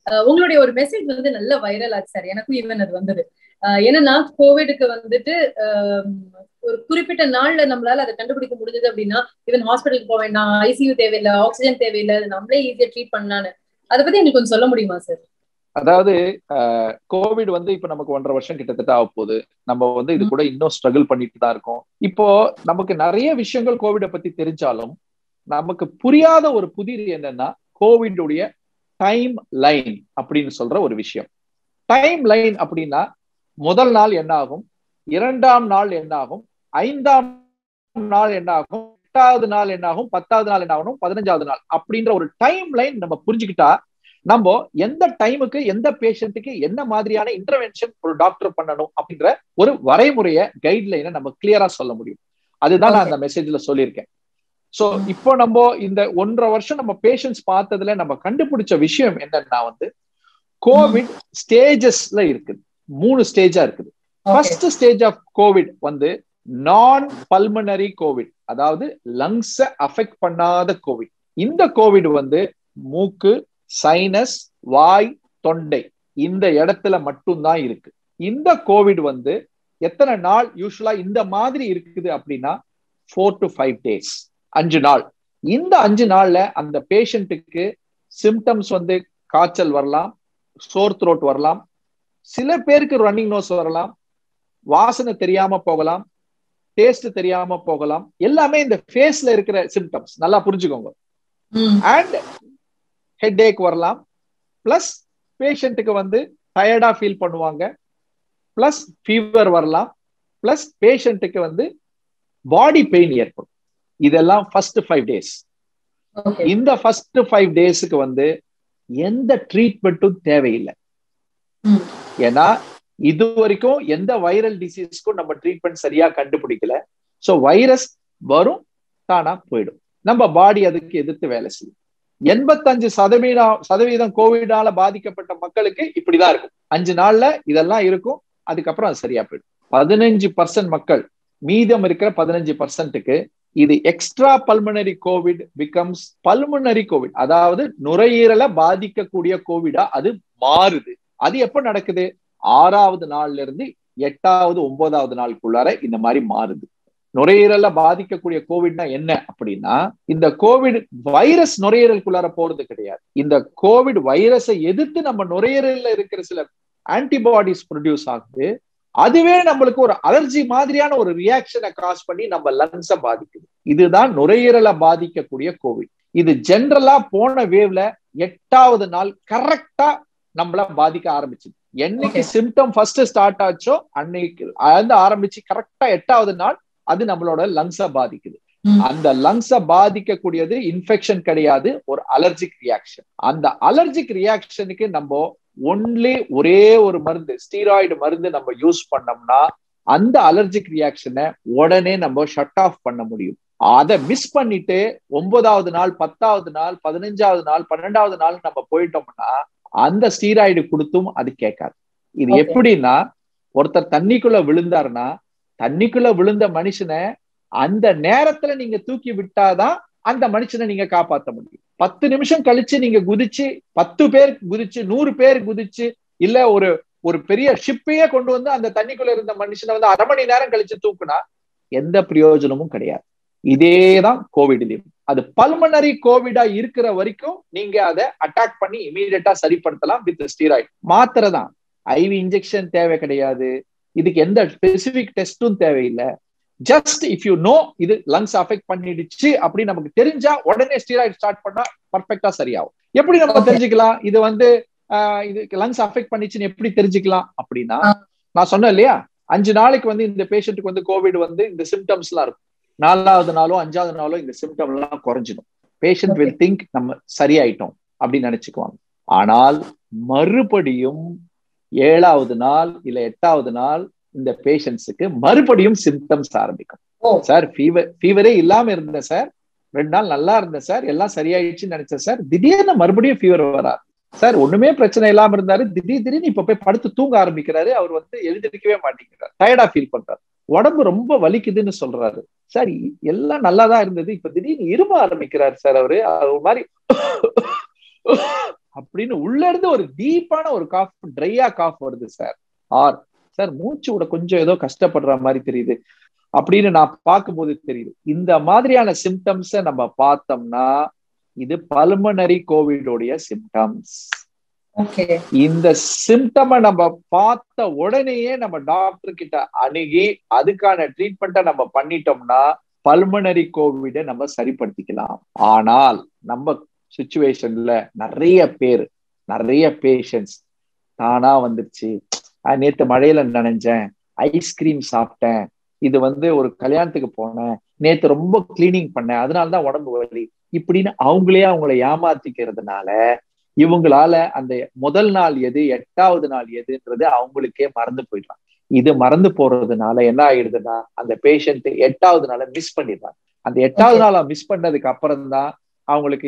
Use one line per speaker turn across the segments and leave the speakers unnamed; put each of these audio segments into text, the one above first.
உங்களுடைய ஒரு மெசேஜ் வந்து நல்ல வைரல் ஆச்சு சார் எனக்கும் ஈவன் அது வந்தது என்னன்னா கோவிடுக்கு வந்துட்டு ஒரு குறிப்பிட்ட நாள்ல நம்மளால அதை கண்டுபிடிக்க முடிஞ்சது அப்படின்னா ஈவன் ஹாஸ்பிட்டலுக்கு போக வேண்டாம் ஐசியூ தேவையில்லை ஆக்சிஜன் தேவையில்லை நம்மளே ஈஸியா ட்ரீட் பண்ணலான்னு அதை பத்தி எனக்கு கொஞ்சம் சொல்ல முடியுமா சார்
அதாவது கோவிட் வந்து இப்ப நமக்கு ஒன்றரை வருஷம் கிட்டத்தட்ட ஆக போகுது நம்ம வந்து இது கூட இன்னும் ஸ்ட்ரகிள் பண்ணிட்டு தான் இருக்கோம் இப்போ நமக்கு நிறைய விஷயங்கள் கோவிட பத்தி தெரிஞ்சாலும் நமக்கு புரியாத ஒரு புதிர் என்னன்னா கோவிடுடைய டைம் லைன் அப்படின்னு சொல்ற ஒரு விஷயம் டைம் லைன் அப்படின்னா முதல் நாள் என்ன ஆகும் இரண்டாம் நாள் என்ன ஆகும் ஐந்தாம் நாள் என்ன ஆகும் எட்டாவது நாள் என்ன ஆகும் பத்தாவது நாள் என்ன ஆகணும் பதினஞ்சாவது நாள் அப்படின்ற ஒரு டைம் லைன் நம்ம புரிஞ்சுக்கிட்டா நம்ம எந்த டைமுக்கு எந்த பேஷண்ட்டுக்கு என்ன மாதிரியான இன்டர்வென்ஷன் ஒரு டாக்டர் பண்ணணும் அப்படின்ற ஒரு வரைமுறைய கைட்லைனை நம்ம கிளியரா சொல்ல முடியும் அதுதான் நான் அந்த மெசேஜ்ல சொல்லியிருக்கேன் சோ இப்போ நம்ம இந்த ஒன்றரை வருஷம் நம்ம பேஷண்ட்ஸ் பார்த்ததுல நம்ம கண்டுபிடிச்ச விஷயம் என்னன்னா வந்து கோவிட் ஸ்டேஜஸ்ல இருக்குது மூணு ஸ்டேஜா இருக்குது ஃபர்ஸ்ட் ஸ்டேஜ் ஆஃப் கோவிட் வந்து நான் பல்மனரி கோவிட் அதாவது லங்ஸ அஃபெக்ட் பண்ணாத கோவிட் இந்த கோவிட் வந்து மூக்கு சைனஸ் வாய் தொண்டை இந்த இடத்துல மட்டும்தான் இருக்கு இந்த கோவிட் வந்து எத்தனை நாள் யூஸ்வலா இந்த மாதிரி இருக்குது அப்படின்னா ஃபோர் டு ஃபைவ் டேஸ் அஞ்சு நாள் இந்த அஞ்சு நாள்ல அந்த பேஷண்ட்டுக்கு சிம்டம்ஸ் வந்து காய்ச்சல் வரலாம் சோர் த்ரோட் வரலாம் சில பேருக்கு ரன்னிங் நோஸ் வரலாம் வாசனை தெரியாம போகலாம் டேஸ்ட் தெரியாம போகலாம் எல்லாமே இந்த ஃபேஸ்ல இருக்கிற சிம்டம்ஸ் நல்லா புரிஞ்சுக்கோங்க அண்ட் ஹெட் ஏக் வரலாம் பிளஸ் பேஷண்ட்டுக்கு வந்து டயர்டா ஃபீல் பண்ணுவாங்க பிளஸ் ஃபீவர் வரலாம் பிளஸ் பேஷண்ட்டுக்கு வந்து பாடி பெயின் ஏற்படும் இதெல்லாம் ஃபர்ஸ்ட் ஃபைவ் டேஸ் இந்த ஃபர்ஸ்ட் ஃபைவ் டேஸுக்கு வந்து எந்த ட்ரீட்மெண்ட்டும் தேவையில்லை ஏன்னா இது வரைக்கும் எந்த வைரல் டிசீஸ்க்கும் நம்ம ட்ரீட்மெண்ட் சரியா கண்டுபிடிக்கல ஸோ வைரஸ் வரும் தானா போயிடும் நம்ம பாடி அதுக்கு எதிர்த்து வேலை செய்யும் எண்பத்தஞ்சு சதவீதம் சதவீதம் கோவிடால பாதிக்கப்பட்ட மக்களுக்கு இப்படிதான் இருக்கும் அஞ்சு நாள்ல இதெல்லாம் இருக்கும் அதுக்கப்புறம் அது சரியா போயிடும் பதினஞ்சு பர்சன்ட் மக்கள் மீதம் இருக்கிற பதினஞ்சு பர்சன்ட்டுக்கு இது extra pulmonary covid becomes pulmonary covid அதாவது நுரையீரலை பாதிக்கக்கூடிய கோவிடா அது மாறுது அது எப்ப நடக்குது ஆறாவது நாள்ல இருந்து எட்டாவது ஒன்பதாவது நாளுக்குள்ளார இந்த மாதிரி மாறுது நுரையீரல்ல பாதிக்கக்கூடிய கோவிட்னா என்ன அப்படின்னா இந்த கோவிட் வைரஸ் நுரையீரலுக்குள்ளார போறது கிடையாது இந்த கோவிட் வைரஸை எதிர்த்து நம்ம நுரையீரல்ல இருக்கிற சில ஆன்டிபாடிஸ் ப்ரொடியூஸ் ஆகுது அதுவே நம்மளுக்கு ஒரு அலர்ஜி மாதிரியான ஒரு ரியாக்ஷனை காஸ் பண்ணி நம்ம லங்ஸை பாதிக்குது இதுதான் நுரையீரலை பாதிக்கக்கூடிய கோவிட் இது ஜென்ரலா போன வேவ்ல எட்டாவது நாள் கரெக்டா நம்மள பாதிக்க ஆரம்பிச்சுது என்னைக்கு சிம்டம் ஃபர்ஸ்ட் ஸ்டார்ட் ஆச்சோ அன்னைக்கு வந்து ஆரம்பிச்சு கரெக்டா எட்டாவது நாள் அது நம்மளோட லங்ஸ பாதிக்குது அந்த லங்ஸ பாதிக்கக்கூடியது இன்ஃபெக்ஷன் கிடையாது ஒரு அலர்ஜிக் ரியாக்ஷன் அந்த அலர்ஜிக் ரியாக்ஷனுக்கு நம்ம ஒன்லி ஒரே ஒரு மருந்து ஸ்டீராய்டு மருந்து நம்ம யூஸ் பண்ணோம்னா அந்த அலர்ஜிக் ரியாக்ஷனை உடனே நம்ம ஷட் ஆஃப் பண்ண முடியும் அதை மிஸ் பண்ணிட்டு ஒன்பதாவது நாள் பத்தாவது நாள் பதினஞ்சாவது நாள் பன்னெண்டாவது நாள் நம்ம போயிட்டோம்னா அந்த ஸ்டீராய்டு கொடுத்தும் அது கேட்காது இது எப்படின்னா ஒருத்தர் தண்ணிக்குள்ள விழுந்தாருன்னா தண்ணிக்குள்ள விழுந்த மனுஷனை அந்த நேரத்துல நீங்க தூக்கி விட்டாதான் அந்த மனுஷனை நீங்க காப்பாற்ற முடியும் பத்து நிமிஷம் கழிச்சு நீங்க குதிச்சு பத்து பேர் குதிச்சு நூறு பேர் குதிச்சு இல்ல ஒரு ஒரு பெரிய ஷிப்பையே கொண்டு வந்து அந்த தண்ணிக்குள்ள இருந்த மனுஷனை வந்து அரை மணி நேரம் கழிச்சு தூக்குனா எந்த பிரயோஜனமும் கிடையாது இதேதான் கோவிட்லயும் அது பல்மனரி கோவிடா இருக்கிற வரைக்கும் நீங்க அதை அட்டாக் பண்ணி இமீடியட்டா சரிப்படுத்தலாம் வித் ஸ்டீராய்டு மாத்திரை தான் ஐவி இன்ஜெக்ஷன் தேவை கிடையாது இதுக்கு எந்த ஸ்பெசிபிக் டெஸ்டும் தேவையில்லை ஜஸ்ட் இஃப் யூ நோ இது லங்ஸ் அஃபெக்ட் பண்ணிடுச்சு அப்படின்னு நமக்கு தெரிஞ்சா உடனே ஸ்டீராய்டு ஸ்டார்ட் பண்ணா பர்ஃபெக்டா சரியாகும் எப்படி நம்ம தெரிஞ்சுக்கலாம் இது வந்து இது லங்ஸ் அஃபெக்ட் பண்ணிச்சுன்னு எப்படி தெரிஞ்சுக்கலாம் அப்படின்னா நான் சொன்னேன் இல்லையா அஞ்சு நாளைக்கு வந்து இந்த பேஷண்ட்டுக்கு வந்து கோவிட் வந்து இந்த சிம்டம்ஸ் எல்லாம் இருக்கும் நாலாவது நாளோ அஞ்சாவது நாளோ இந்த சிம்டம் எல்லாம் குறைஞ்சிடும் பேஷண்ட் வில் திங்க் நம்ம சரியாயிட்டோம் அப்படின்னு நினைச்சுக்குவாங்க ஆனால் மறுபடியும் ஏழாவது நாள் இல்ல எட்டாவது நாள் இந்த பேஷண்ட்ஸுக்கு மறுபடியும் சிம்டம்ஸ் ஆரம்பிக்கும் சார் ஃபீவர் ஃபீவரே இல்லாம இருந்தேன் சார் ரெண்டு நாள் நல்லா இருந்தேன் சார் எல்லாம் சரியாயிடுச்சுன்னு நினைச்சேன் சார் திடீர்னு மறுபடியும் ஃபீவர் வராது சார் ஒண்ணுமே பிரச்சனை இல்லாம இருந்தாரு திடீர் திடீர்னு இப்ப போய் படுத்து தூங்க ஆரம்பிக்கிறாரு அவர் வந்து எழுந்திருக்கவே மாட்டேங்கிறார் டயர்டா ஃபீல் பண்றாரு உடம்பு ரொம்ப வலிக்குதுன்னு சொல்றாரு சார் எல்லாம் நல்லாதான் இருந்தது இப்ப திடீர்னு இரும ஆரம்பிக்கிறாரு சார் அவரு ஒரு மாதிரி அப்படின்னு உள்ள இருந்து ஒரு டீப்பான ஒரு காஃப் ட்ரையா காஃப் வருது சார் ஆர் சார் மூச்சு விட கொஞ்சம் ஏதோ கஷ்டப்படுற மாதிரி தெரியுது அப்படின்னு நான் பார்க்கும்போது தெரியுது இந்த மாதிரியான சிம்டம்ஸ நம்ம பார்த்தோம்னா இது பல்மனரி கோவிடோடைய சிம்டம்ஸ் இந்த சிம்டம நம்ம பார்த்த உடனேயே நம்ம டாக்டர் கிட்ட அணுகி அதுக்கான ட்ரீட்மெண்ட்டை நம்ம பண்ணிட்டோம்னா பல்மனரி கோவிட நம்ம சரிப்படுத்திக்கலாம் ஆனால் நம்ம சுச்சுவேஷன்ல நிறைய பேர் நிறைய பேஷண்ட்ஸ் தானா வந்துருச்சு நேத்து மழையில நினைஞ்சேன் ஐஸ்கிரீம் சாப்பிட்டேன் இது வந்து ஒரு கல்யாணத்துக்கு போனேன் நேத்து ரொம்ப கிளீனிங் பண்ணேன் அதனாலதான் உடம்பு வலி இப்படின்னு அவங்களே அவங்கள ஏமாத்திக்கிறதுனால இவங்களால அந்த முதல் நாள் எது எட்டாவது நாள் எதுன்றது அவங்களுக்கே மறந்து போயிடலாம் இது மறந்து போறதுனால என்ன ஆயிடுதுன்னா அந்த பேஷண்ட் எட்டாவது நாளை மிஸ் பண்ணிடுறாங்க அந்த எட்டாவது நாளை மிஸ் பண்ணதுக்கு அப்புறம் தான் அவங்களுக்கு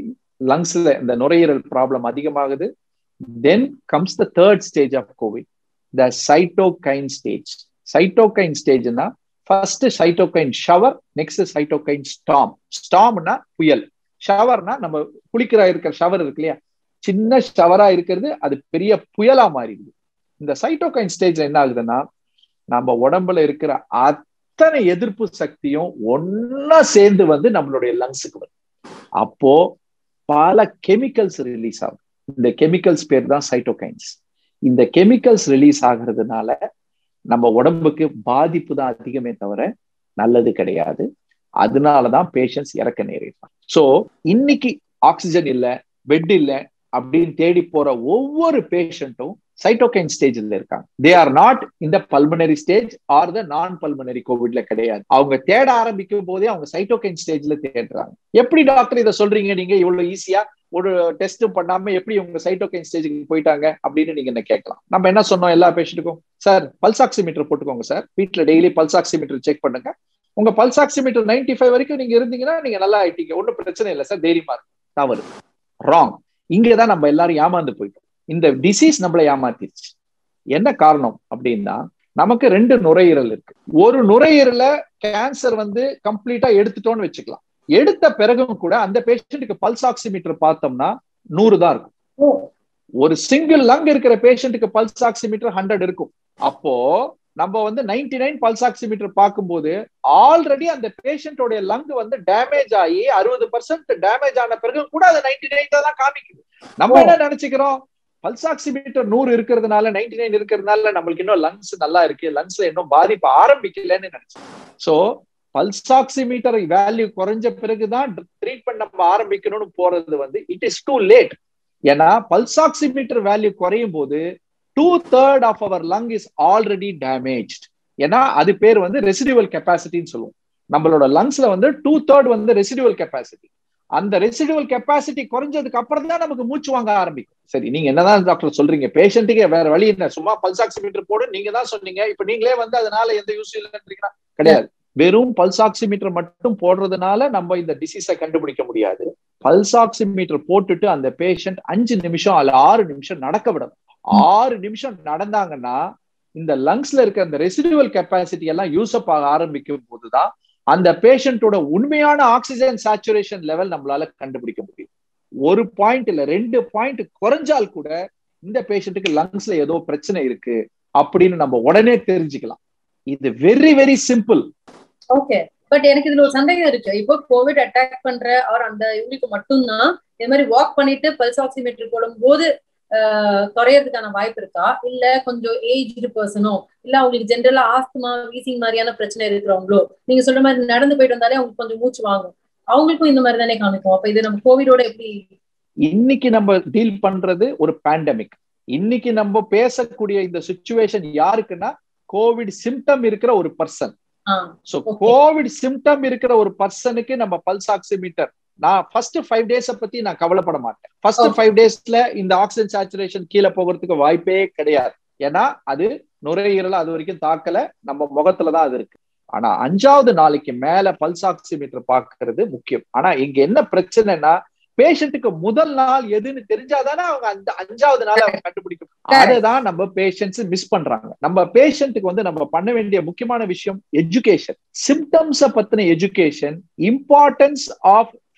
லங்ஸ்ல இந்த நுரையீரல் ப்ராப்ளம் அதிகமாகுது then comes the third stage of covid the cytokine stage cytokine ஸ்டேஜ்னா first cytokine shower next cytokine storm ஸ்டாம்னா புயல் ஷவர்னா நம்ம குளிக்கிற இருக்கிற ஷவர் இருக்கு இல்லையா சின்ன ஷவரா இருக்கிறது அது பெரிய புயலா மாறிடுது இந்த சைட்டோகைன் ஸ்டேஜ்ல என்ன ஆகுதுன்னா நம்ம உடம்புல இருக்கிற அத்தனை எதிர்ப்பு சக்தியும் ஒன்னா சேர்ந்து வந்து நம்மளுடைய லங்ஸுக்கு வரும் அப்போ பல கெமிக்கல்ஸ் ரிலீஸ் ஆகும் இந்த கெமிக்கல்ஸ் பேர் தான் சைட்டோகைன்ஸ் இந்த கெமிக்கல்ஸ் ரிலீஸ் ஆகிறதுனால நம்ம உடம்புக்கு பாதிப்பு தான் அதிகமே தவிர நல்லது கிடையாது அதனாலதான் பேஷண்ட்ஸ் இறக்க நேரிடலாம் சோ இன்னைக்கு ஆக்சிஜன் இல்ல பெட் இல்ல அப்படின்னு தேடி போற ஒவ்வொரு பேஷண்ட்டும் சைட்டோகைன் ஸ்டேஜ்ல இருக்காங்க தே ஆர் நாட் இந்த pulmonary stage are the non pulmonary கோவிட்ல கிடையாது அவங்க தேட ஆரம்பிக்கும் போதே அவங்க சைட்டோகைன் ஸ்டேஜ்ல தேடுறாங்க எப்படி டாக்டர் இதை சொல்றீங்க நீங்க இவ்வளவு ஈஸியா ஒரு டெஸ்ட் பண்ணாம எப்படி உங்க சைட்டோகைன் ஸ்டேஜுக்கு போயிட்டாங்க அப்படின்னு நீங்க என்ன கேட்கலாம் நம்ம என்ன சொன்னோம் எல்லா பேஷண்ட்டுக்கும் சார் பல்ஸ் ஆக்சிமீட்டர் போட்டுக்கோங்க சார் வீட்டுல டெய்லி பல்ஸ் ஆக்சிமீட்டர் செக் பண்ணுங்க உங்க பல்ஸ் ஆக்சிமீட்டர் நைன்டி ஃபைவ் வரைக்கும் நீங்க இருந்தீங்கன்னா நீங்க நல்லா ஆயிட்டீங்க ஒன்றும் பிரச்சனை இல்லை சார் தைரியமா இருக்கு தவறு ராங் இங்கதான் நம்ம எல்லாரும் ஏமாந்து போயிட்டோம் இந்த டிசீஸ் நம்மளை ஏமாத்திருச்சு என்ன காரணம் அப்படின்னா நமக்கு ரெண்டு நுரையீரல் இருக்கு ஒரு நுரையீரல கேன்சர் வந்து கம்ப்ளீட்டா எடுத்துட்டோம்னு வச்சுக்கலாம் எடுத்த பிறகும் கூட அந்த பேஷண்ட்டுக்கு பல்ஸ் ஆக்சிமீட்டர் பார்த்தோம்னா நூறு தான் இருக்கும் ஒரு சிங்கிள் லங் இருக்கிற பேஷண்ட்டுக்கு பல்ஸ் ஆக்சிமீட்டர் ஹண்ட்ரட் இருக்கும் அப்போ நம்ம வந்து நைன்டி நைன் பல்ஸ் ஆக்சிமீட்டர் பார்க்கும்போது ஆல்ரெடி அந்த பேஷண்டோட லங் வந்து டேமேஜ் ஆகி அறுபது பர்சன்ட் டேமேஜ் ஆன பிறகு கூட அது நைன்டி நைன் தான் காமிக்குது நம்ம என்ன நினைச்சுக்கிறோம் பல்ஸ் ஆக்சிமீட்டர் நூறு இருக்கிறதுனால நைன்டி நைன் இருக்கிறதுனால நம்மளுக்கு இன்னும் லங்ஸ் நல்லா இருக்கு லங்ஸ்ல இன்னும் பாதிப்பு ஆரம்பிக்கலன்னு நினைச்சோம் சோ பல்ஸ் ஆக்சிமீட்டர் வேல்யூ குறைஞ்ச பிறகுதான் ட்ரீட்மெண்ட் நம்ம ஆரம்பிக்கணும்னு போறது வந்து இட் இஸ் டூ லேட் ஏன்னா பல்ஸ் ஆக்சிமீட்டர் வேல்யூ குறையும் போது two third of our lung is already damage ஏன்னா அது பேர் வந்து ரெசிடிவல் கெப்பாசிட்டின்னு சொல்லுவோம் நம்மளோட லங்ஸ்ல வந்து டூ தேர்ட் வந்து ரெசிடிவல் கெப்பாசிட்டி அந்த ரெசிடுவல் கெப்பாசிட்டி குறைஞ்சதுக்கு அப்புறம் தான் நமக்கு மூச்சு வாங்க ஆரம்பிக்கும் சரி நீங்க என்னதான் டாக்டர் சொல்றீங்க பேஷண்ட்டுக்கு வேற வழி என்ன சும்மா பல்ஸ் ஆக்சிமீட்டர் போடு நீங்க தான் சொன்னீங்க இப்ப நீங்களே வந்து அதனால எந்த யூஸ் இல்லைன்றீங்கன்னா கிடையாது வெறும் பல்ஸ் ஆக்சிமீட்டர் மட்டும் போடுறதுனால நம்ம இந்த டிசீஸை கண்டுபிடிக்க முடியாது பல்ஸ் ஆக்சிமீட்டர் போட்டுட்டு அந்த பேஷண்ட் அஞ்சு நிமிஷம் அல்ல ஆறு நிமிஷம் நடக்க விடணும் ஆறு நிமிஷம் நடந்தாங்கன்னா இந்த லங்ஸ்ல இருக்க அந்த ரெசிடுவல் கெப்பாசிட்டி எல்லாம் யூஸ் அப் ஆக ஆரம்பிக்கும் போதுதான் அந்த பேஷண்டோட உண்மையான ஆக்சிஜன் சேச்சுரேஷன் லெவல் நம்மளால கண்டுபிடிக்க முடியும் ஒரு பாயிண்ட் இல்ல ரெண்டு பாயிண்ட் குறைஞ்சால் கூட இந்த பேஷண்ட்டுக்கு லங்ஸ்ல ஏதோ பிரச்சனை இருக்கு அப்படின்னு நம்ம உடனே தெரிஞ்சுக்கலாம் இது very very simple
okay but எனக்கு இதுல ஒரு சந்தேகம் இருக்கு இப்போ கோவிட் அட்டாக் பண்ற ஆர் அந்த இவங்களுக்கு மட்டும்தான் இது மாதிரி வாக் பண்ணிட்டு பல்ஸ் ஆக்சிமீட்டர் போடும் போது குறையறதுக்கான வாய்ப்பு இருக்கா இல்ல கொஞ்சம் ஏஜ்டு பர்சனோ இல்ல அவங்களுக்கு ஜென்ரலா ஆஸ்துமா வீசிங் மாதிரியான பிரச்சனை இருக்கிறவங்களோ நீங்க சொல்ற மாதிரி நடந்து போயிட்டு வந்தாலே அவங்களுக்கு கொஞ்சம் மூச்சு வாங்கும் அவங்களுக்கும் இந்த மாதிரி தானே காமிக்கும் அப்ப இது நம்ம கோவிடோட எப்படி
இன்னைக்கு நம்ம டீல் பண்றது ஒரு பேண்டமிக் இன்னைக்கு நம்ம பேசக்கூடிய இந்த சுச்சுவேஷன் யாருக்குன்னா கோவிட் சிம்டம் இருக்கிற ஒரு பர்சன் சோ கோவிட் சிம்டம் இருக்கிற ஒரு பர்சனுக்கு நம்ம பல்ஸ் ஆக்சிமீட்டர் நான் ஃபர்ஸ்ட் ஃபைவ் டேஸ் பத்தி நான் கவலைப்பட மாட்டேன் ஃபர்ஸ்ட் ஃபைவ் டேஸ்ல இந்த ஆக்சிஜன் சேச்சுரேஷன் கீழே போகிறதுக்கு வாய்ப்பே கிடையாது ஏன்னா அது நுரையீரல அது வரைக்கும் தாக்கல நம்ம முகத்துலதான் அது இருக்கு ஆனா அஞ்சாவது நாளைக்கு மேல பல்ஸ் ஆக்சிமீட்டர் பாக்குறது முக்கியம் ஆனா இங்க என்ன பிரச்சனைனா பேஷண்ட்டுக்கு முதல் நாள் எதுன்னு தெரிஞ்சாதானே அவங்க அந்த அஞ்சாவது நாள் அவங்க கண்டுபிடிக்கும் அதுதான் நம்ம பேஷண்ட்ஸ் மிஸ் பண்றாங்க நம்ம பேஷண்ட்டுக்கு வந்து நம்ம பண்ண வேண்டிய முக்கியமான விஷயம் எஜுகேஷன் சிம்டம்ஸ பத்தின education importance of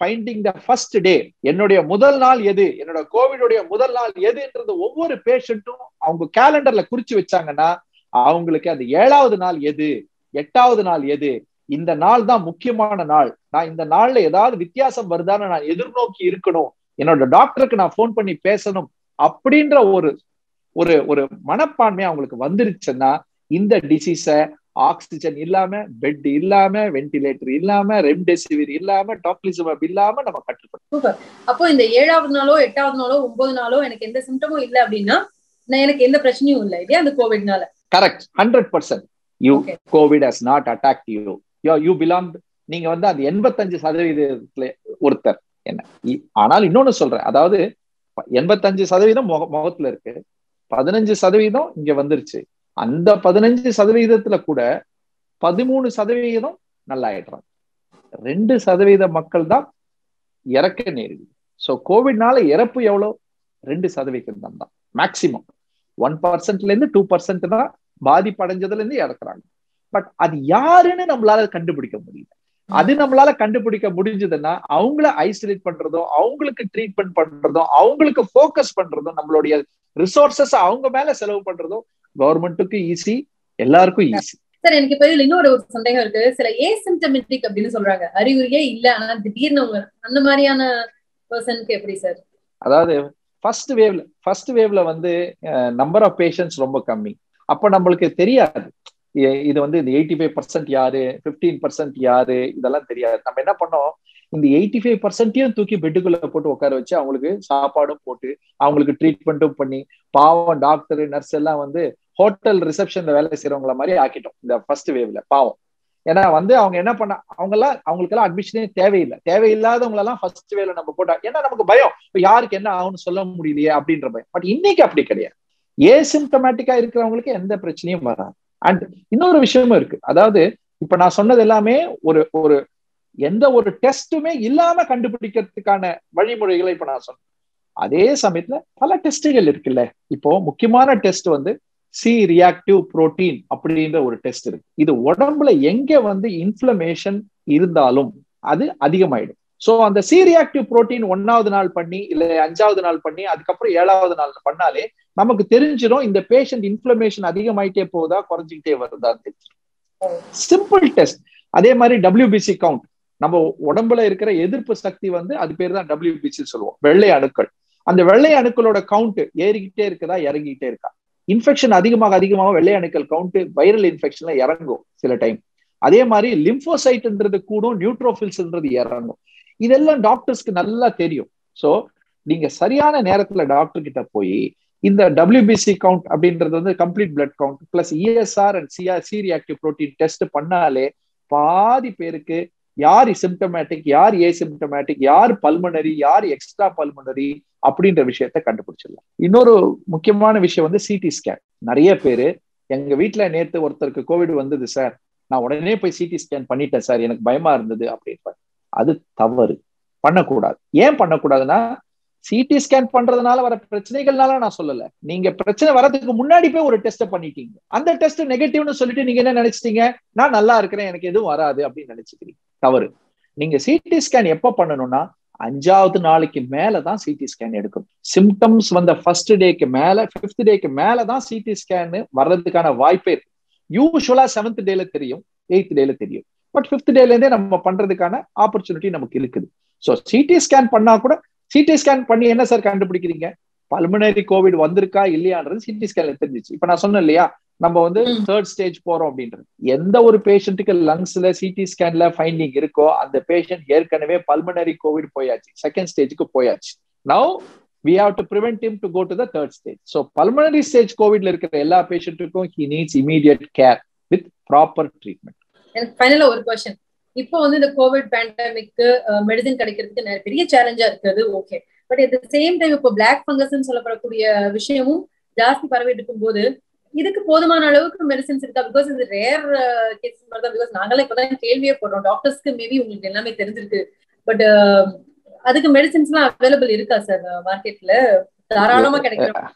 finding the first day என்னுடைய முதல் நாள் எது என்னோட கோவிடுடைய முதல் நாள் எதுன்றது ஒவ்வொரு பேஷண்ட்டும் அவங்க கேலண்டர்ல குறிச்சு வச்சாங்கன்னா அவங்களுக்கு அந்த ஏழாவது நாள் எது எட்டாவது நாள் எது இந்த நாள் தான் முக்கியமான நாள் நான் இந்த நாள்ல ஏதாவது வித்தியாசம் வருதான்னு நான் எதிர்நோக்கி இருக்கணும் என்னோட டாக்டருக்கு நான் ஃபோன் பண்ணி பேசணும் அப்படின்ற ஒரு ஒரு ஒரு மனப்பான்மை அவங்களுக்கு வந்துருச்சுன்னா இந்த டிசீஸ ஆக்சிஜன் இல்லாம பெட் இல்லாம வென்டிலேட்டர் இல்லாம ரெம்டெசிவிர் இல்லாம டாக்லிசமப் இல்லாம நம்ம கட்டுப்படுத்தோம்
அப்போ இந்த ஏழாவது நாளோ எட்டாவது நாளோ ஒன்பது நாளோ எனக்கு எந்த சிம்டமும் இல்லை அப்படின்னா நான் எனக்கு எந்த பிரச்சனையும் இல்லை இல்லையா அந்த கோவிட்னால
correct hundred percent you covid has not attack you you you belong நீங்க வந்து அந்த எண்பத்தஞ்சு சதவீதத்துல ஒருத்தர் என்ன ஆனால் இன்னொன்னு சொல்றேன் அதாவது எண்பத்தஞ்சு சதவீதம் முக முகத்துல இருக்கு பதினஞ்சு சதவீதம் இங்க வந்துருச்சு அந்த பதினஞ்சு சதவீதத்துல கூட பதிமூணு சதவீதம் நல்லா ஆயிடுறாங்க ரெண்டு சதவீத மக்கள் தான் இறக்க நேருது ஸோ கோவிட்னால இறப்பு எவ்வளவு ரெண்டு சதவீதம் தான் தான் மேக்சிமம் ஒன் பர்சன்ட்ல இருந்து டூ பர்சன்ட் தான் பாதிப்படைஞ்சதுல இருந்து இறக்குறாங்க பட் அது யாருன்னு நம்மளால கண்டுபிடிக்க முடியல அது நம்மளால கண்டுபிடிக்க முடிஞ்சதுன்னா அவங்கள ஐசோலேட் பண்றதும் அவங்களுக்கு ட்ரீட்மெண்ட் பண்றதும் அவங்களுக்கு ஃபோக்கஸ் பண்றதும் நம்மளுடைய ரிசோர்சஸ் அவங்க மேல செலவு பண்றதும் கவர்மெண்ட்டுக்கு ஈஸி எல்லாருக்கும் ஈஸி
சார் எனக்கு இப்ப இதுல இன்னொரு ஒரு சந்தேகம் இருக்கு சில ஏசிம்டமெட்டிக் அப்படின்னு சொல்றாங்க அறிகுறியே இல்ல ஆனா திடீர்னு அவங்க அந்த மாதிரியான பர்சனுக்கு எப்படி சார்
அதாவது ஃபர்ஸ்ட் வேவ்ல ஃபர்ஸ்ட் வேவ்ல வந்து நம்பர் ஆஃப் பேஷண்ட்ஸ் ரொம்ப கம்மி அப்ப நம்மளுக்கு தெரியாது இது வந்து இந்த எயிட்டி ஃபைவ் பர்சன்ட் யாரு பிப்டீன் பர்சன்ட் யாரு இதெல்லாம் தெரியாது நம்ம என்ன பண்ணோம் இந்த எயிட்டி ஃபைவ் பர்சன்டையும் தூக்கி பெட்டுக்குள்ள போட்டு உட்கார வச்சு அவங்களுக்கு சாப்பாடும் போட்டு அவங்களுக்கு ட்ரீட்மெண்ட்டும் பண்ணி பாவம் டாக்டர் நர்ஸ் எல்லாம் வந்து ஹோட்டல் ரிசப்ஷன்ல வேலை செய்யறவங்கள மாதிரி ஆக்கிட்டோம் இந்த ஃபர்ஸ்ட் வேவ்ல பாவம் ஏன்னா வந்து அவங்க என்ன பண்ண அவங்க எல்லாம் அவங்களுக்கு எல்லாம் அட்மிஷனே தேவையில்லை தேவையில்லாதவங்க எல்லாம் ஃபர்ஸ்ட் வேவ்ல நம்ம போட்டா ஏன்னா நமக்கு பயம் இப்ப யாருக்கு என்ன ஆகும்னு சொல்ல முடியலையே அப்படின்ற பயம் பட் இன்னைக்கு அப்படி கிடையாது ஏசிம்டமேட்டிக்கா இருக்கிறவங்களுக்கு எந்த பிரச்சனையும் வராது அண்ட் இன்னொரு விஷயமும் இருக்கு அதாவது இப்ப நான் சொன்னது எல்லாமே ஒரு ஒரு எந்த ஒரு டெஸ்ட்டுமே இல்லாம கண்டுபிடிக்கிறதுக்கான வழிமுறைகளை இப்ப நான் சொன்னேன் அதே சமயத்துல பல டெஸ்ட்டுகள் இருக்குல்ல இப்போ முக்கியமான டெஸ்ட் வந்து சி ரியாக்டிவ் புரோட்டீன் அப்படின்ற ஒரு டெஸ்ட் இருக்கு இது உடம்புல எங்க வந்து இன்ஃபிளமேஷன் இருந்தாலும் அது அதிகமாயிடும் சோ அந்த சி ரியாக்டிவ் புரோட்டீன் ஒன்னாவது நாள் பண்ணி இல்ல அஞ்சாவது நாள் பண்ணி அதுக்கப்புறம் ஏழாவது நாள் பண்ணாலே நமக்கு தெரிஞ்சிடும் இந்த பேஷண்ட் இன்ஃபிளமேஷன் அதிகமாயிட்டே போகுதா குறைஞ்சிக்கிட்டே வருதான்னு தெரிஞ்சிடும் சிம்பிள் டெஸ்ட் அதே மாதிரி டபிள்யூபிசி கவுண்ட் நம்ம உடம்புல இருக்கிற எதிர்ப்பு சக்தி வந்து அது பேர் தான் டபிள்யூபிசி சொல்லுவோம் வெள்ளை அணுக்கள் அந்த வெள்ளை அணுக்களோட கவுண்ட் ஏறிக்கிட்டே இருக்குதா இறங்கிக்கிட்டே இருக்கா இன்ஃபெக்ஷன் அதிகமாக அதிகமாக வெள்ளை அணுக்கள் கவுண்ட் வைரல் இன்ஃபெக்ஷன்ல இறங்கும் சில டைம் அதே மாதிரி லிம்போசைட்ன்றது கூடும் நியூட்ரோஃபில்ஸ்ன்றது இறங்கும் இதெல்லாம் டாக்டர்ஸ்க்கு நல்லா தெரியும் ஸோ நீங்க சரியான நேரத்துல டாக்டர் கிட்ட போய் இந்த டபிள்யூபிசி கவுண்ட் அப்படின்றது வந்து complete blood count plus ESR and CR C reactive protein test பண்ணாலே பாதி பேருக்கு யார் சிம்டமேட்டிக் யார் ஏசிம்டமேட்டிக் யார் பல்மனரி யார் எக்ஸ்ட்ரா பல்மனரி அப்படின்ற விஷயத்த கண்டுபிடிச்சிடலாம் இன்னொரு முக்கியமான விஷயம் வந்து சிடி ஸ்கேன் நிறைய பேரு எங்க வீட்டுல நேத்து ஒருத்தருக்கு கோவிட் வந்தது சார் நான் உடனே போய் சிடி ஸ்கேன் பண்ணிட்டேன் சார் எனக்கு பயமா இருந்தது அப்படின்னு அது தவறு பண்ணக்கூடாது ஏன் பண்ணக்கூடாதுன்னா சிடி ஸ்கேன் பண்றதுனால வர பிரச்சனைகள்னால நான் சொல்லல நீங்க பிரச்சனை வரதுக்கு முன்னாடி போய் ஒரு டெஸ்ட் பண்ணிட்டீங்க அந்த டெஸ்ட் நெகட்டிவ்னு சொல்லிட்டு நீங்க என்ன நினைச்சிட்டீங்க நான் நல்லா இருக்கிறேன் எனக்கு எதுவும் வராது அப்படின்னு நினைச்சுக்கிறீங்க தவறு நீங்க சிடி ஸ்கேன் எப்ப பண்ணணும்னா அஞ்சாவது நாளைக்கு மேலதான் சிடி ஸ்கேன் எடுக்கும் சிம்டம்ஸ் வந்த ஃபர்ஸ்ட் டேக்கு மேல பிப்த் டேக்கு மேலதான் சிடி ஸ்கேன் வர்றதுக்கான வாய்ப்பே இருக்கு யூஸ்வலா செவன்த் டேல தெரியும் எயித் டேல தெரியும் பட் பிப்த் டேல இருந்தே நம்ம பண்றதுக்கான ஆப்பர்ச்சுனிட்டி நமக்கு இருக்குது ஸோ சிடி ஸ்கேன் பண்ணா கூட சிடி ஸ்கேன் பண்ணி என்ன சார் கண்டுபிடிக்கிறீங்க பல்மனரி கோவிட் வந்திருக்கா இல்லையான்றது சிடி ஸ்கேன்ல தெரிஞ்சிச்சு இப்ப நான் சொன்னேன் இல்லையா நம்ம வந்து தேர்ட் ஸ்டேஜ் போறோம் அப்படின்றது எந்த ஒரு பேஷண்ட்டுக்கு லங்ஸ்ல சிடி ஸ்கேன்ல ஃபைண்டிங் இருக்கோ அந்த பேஷண்ட் ஏற்கனவே பல்மனரி கோவிட் போயாச்சு செகண்ட் ஸ்டேஜுக்கு போயாச்சு now we have to prevent him to go to the third stage so pulmonary stage கோவிட்ல இருக்கிற எல்லா பேஷண்ட்டுக்கும் he needs immediate care with proper treatment
எனக்கு ஃபைனலா ஒரு கொஸ்டின் இப்போ வந்து இந்த கோவிட் பேண்டமிக்கு மெடிசன் கிடைக்கிறதுக்கு பெரிய சேலஞ்சா இருக்குது okay but at the same time இப்போ பிளாக் ஃபங்கஸ் சொல்லப்படக்கூடிய விஷயமும் ஜாஸ்தி பரவிட்டு இருக்கும் போது இதுக்கு போதுமான அளவுக்கு மெடிசன்ஸ் இருக்கா பிகாஸ் இது ரேர் கேஸ் மாதிரி தான் பிகாஸ் நாங்களே இப்பதான் கேள்வியே போடுறோம் டாக்டர்ஸ்க்கு மேபி உங்களுக்கு எல்லாமே தெரிஞ்சிருக்கு பட் அதுக்கு மெடிசன்ஸ் எல்லாம் அவைலபிள் இருக்கா சார் மார்க்கெட்ல தாராளமா கிடைக்கும்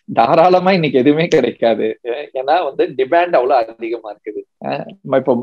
தாராளமா இன்னைக்கு எதுவுமே கிடைக்காது ஏன்னா வந்து டிமாண்ட் அவ்வளவு அதிகமா இருக்குது இப்போ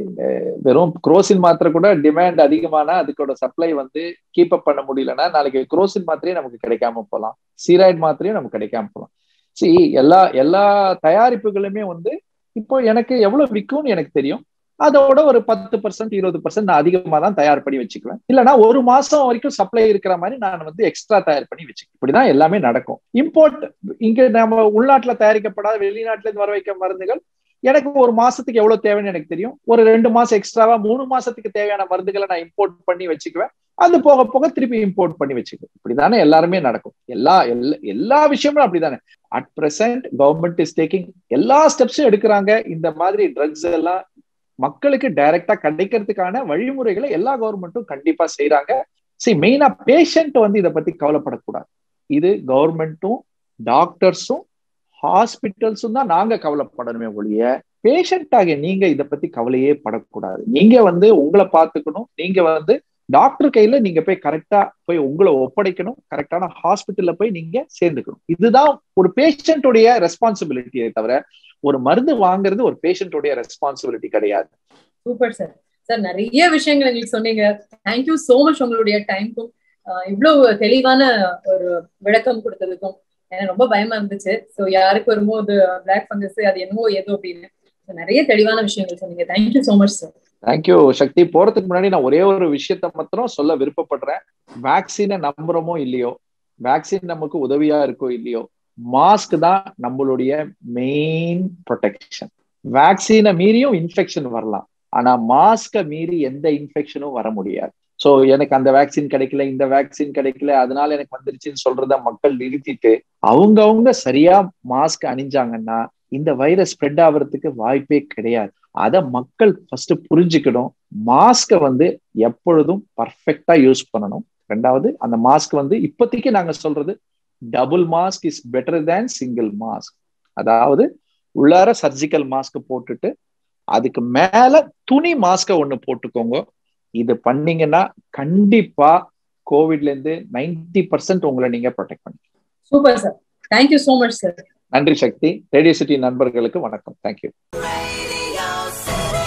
வெறும் குரோசின் மாத்திரை கூட டிமாண்ட் அதிகமானா அதுக்கோட சப்ளை வந்து கீப் அப் பண்ண முடியலன்னா நாளைக்கு குரோசின் மாத்திரையும் நமக்கு கிடைக்காம போகலாம் சீராய்டு மாத்திரையும் நமக்கு கிடைக்காம போகலாம் சரி எல்லா எல்லா தயாரிப்புகளுமே வந்து இப்போ எனக்கு எவ்வளவு விற்கும்னு எனக்கு தெரியும் அதோட ஒரு பத்து பர்சன்ட் இருபது பர்சன்ட் நான் அதிகமா தான் தயார் பண்ணி வச்சுக்குவேன் இல்லைன்னா ஒரு மாசம் வரைக்கும் சப்ளை இருக்கிற மாதிரி நான் வந்து எக்ஸ்ட்ரா தயார் பண்ணி வச்சுக்குவேன் இப்படிதான் எல்லாமே நடக்கும் இம்போர்ட் இங்க நம்ம உள்நாட்டுல தயாரிக்கப்படாத வெளிநாட்டுல இருந்து வர வைக்க மருந்துகள் எனக்கு ஒரு மாசத்துக்கு எவ்வளவு தேவைன்னு எனக்கு தெரியும் ஒரு ரெண்டு மாசம் எக்ஸ்ட்ராவா மூணு மாசத்துக்கு தேவையான மருந்துகளை நான் இம்போர்ட் பண்ணி வச்சுக்குவேன் அது போக போக திருப்பி இம்போர்ட் பண்ணி வச்சுக்குவேன் இப்படிதானே எல்லாருமே நடக்கும் எல்லா எல்லா எல்லா விஷயமும் அப்படிதானே at present government is taking எல்லா ஸ்டெப்ஸும் எடுக்கிறாங்க இந்த மாதிரி ட்ரக்ஸ் எல்லாம் மக்களுக்கு டைரக்டா கிடைக்கிறதுக்கான வழிமுறைகளை எல்லா கவர்மெண்ட்டும் கண்டிப்பா செய்யறாங்க சரி மெயினா பேஷண்ட் வந்து இதை பத்தி கவலைப்படக்கூடாது இது கவர்மெண்ட்டும் டாக்டர்ஸும் ஹாஸ்பிட்டல்ஸும் தான் நாங்க கவலைப்படணுமே ஒழிய பேஷண்ட் ஆகிய நீங்க இதை பத்தி கவலையே படக்கூடாது நீங்க வந்து உங்களை பார்த்துக்கணும் நீங்க வந்து டாக்டர் கையில நீங்க போய் கரெக்டா போய் உங்களை ஒப்படைக்கணும் கரெக்டான ஹாஸ்பிட்டல்ல போய் நீங்க சேர்ந்துக்கணும் இதுதான் ஒரு பேஷண்ட்டுடைய ரெஸ்பான்சிபிலிட்டியை தவிர ஒரு மருந்து வாங்குறது ஒரு பேஷண்ட்டுடைய ரெஸ்பான்சிபிலிட்டி கிடையாது
சூப்பர் சார் சார் நிறைய விஷயங்கள் எங்களுக்கு சொன்னீங்க தேங்க்யூ சோ மச் உங்களுடைய டைமுக்கும் இவ்வளவு தெளிவான ஒரு விளக்கம் கொடுத்ததுக்கும் எனக்கு ரொம்ப பயமா இருந்துச்சு ஸோ யாருக்கு வருமோ அது பிளாக் ஃபங்கஸ் அது என்னவோ ஏதோ அப்படின்னு நிறைய தெளிவான விஷயங்கள் சொன்னீங்க thank you so much sir
thank you Shakti போறதுக்கு முன்னாடி நான் ஒரே ஒரு விஷயத்த மாத்திரம் சொல்ல விருப்பப்படுறேன் வேக்சினை நம்புறோமோ இல்லையோ வேக்சின் நமக்கு உதவியா இருக்கோ இல்லையோ மாஸ்க் தான் நம்மளுடைய மெயின் ப்ரொடெக்ஷன் வேக்சினை மீறியும் இன்ஃபெக்ஷன் வரலாம் ஆனா மாஸ்கை மீறி எந்த இன்ஃபெக்ஷனும் வர முடியாது ஸோ எனக்கு அந்த வேக்சின் கிடைக்கல இந்த வேக்சின் கிடைக்கல அதனால எனக்கு வந்துருச்சுன்னு சொல்றத மக்கள் நிறுத்திட்டு அவங்கவுங்க சரியா மாஸ்க் அணிஞ்சாங்கன்னா இந்த வைரஸ் ஸ்ப்ரெட் ஆகிறதுக்கு வாய்ப்பே கிடையாது அதை மக்கள் ஃபர்ஸ்ட் புரிஞ்சுக்கணும் மாஸ்கை வந்து எப்பொழுதும் பர்ஃபெக்டா யூஸ் பண்ணணும் ரெண்டாவது அந்த மாஸ்க் வந்து இப்போதைக்கு நாங்க சொல்றது double mask is better than single mask அதாவது உள்ளார சர்ஜிக்கல் மாஸ்க் போட்டுட்டு அதுக்கு மேல துணி மாஸ்க ஒண்ணு போட்டுக்கோங்க இது பண்ணீங்கன்னா கண்டிப்பா கோவிட்ல இருந்து நைன்டி பர்சன்ட் உங்களை நீங்க ப்ரொடெக்ட் பண்ணி
super sir thank you so much sir
நன்றி சக்தி ரேடியோ சிட்டி நண்பர்களுக்கு வணக்கம் தேங்க்யூ
Radio City.